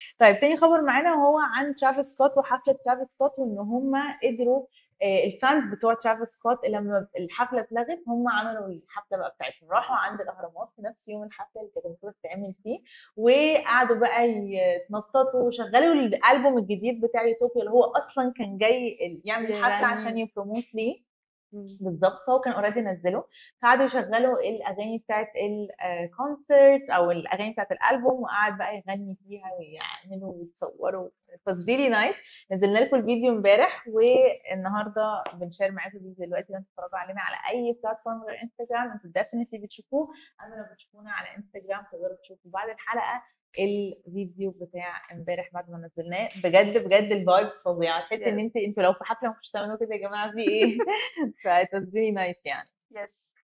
طيب تاني خبر معانا وهو عن ترافيس سكوت وحفله ترافيس سكوت وان هم قدروا آه، الفانز بتوع ترافيس سكوت لما الحفله اتلغت هم عملوا الحفله بقى بتاعتهم راحوا عند الاهرامات في نفس يوم الحفله اللي كانت المفروض تتعمل فيه وقعدوا بقى يتنططوا وشغلوا الالبوم الجديد بتاع يوتوبيا اللي هو اصلا كان جاي يعمل الحفله عشان يبروموت ليه بالظبط هو كان اوريدي نزله قعدوا يشغلوا الاغاني بتاعت الكونسرت او الاغاني بتاعت الالبوم وقعد بقى يغني فيها ويعملوا ويتصوروا فاز فيري نايس نزلنا لكم الفيديو امبارح والنهارده بنشير معاكم الفيديو دلوقتي لو تتفرجوا علينا على اي بلاتفورم غير انستجرام انتوا ديفنتلي بتشوفوه اما لو بتشوفونا على انستجرام تقدروا تشوفوا بعد الحلقه الفيديو بتاع امبارح بعد ما نزلناه بجد بجد الفايبس فظيعه تحس ان انت انتوا لو في حفله مش تعملوا كده يا جماعه في ايه فات واز فيري نايس يعني يس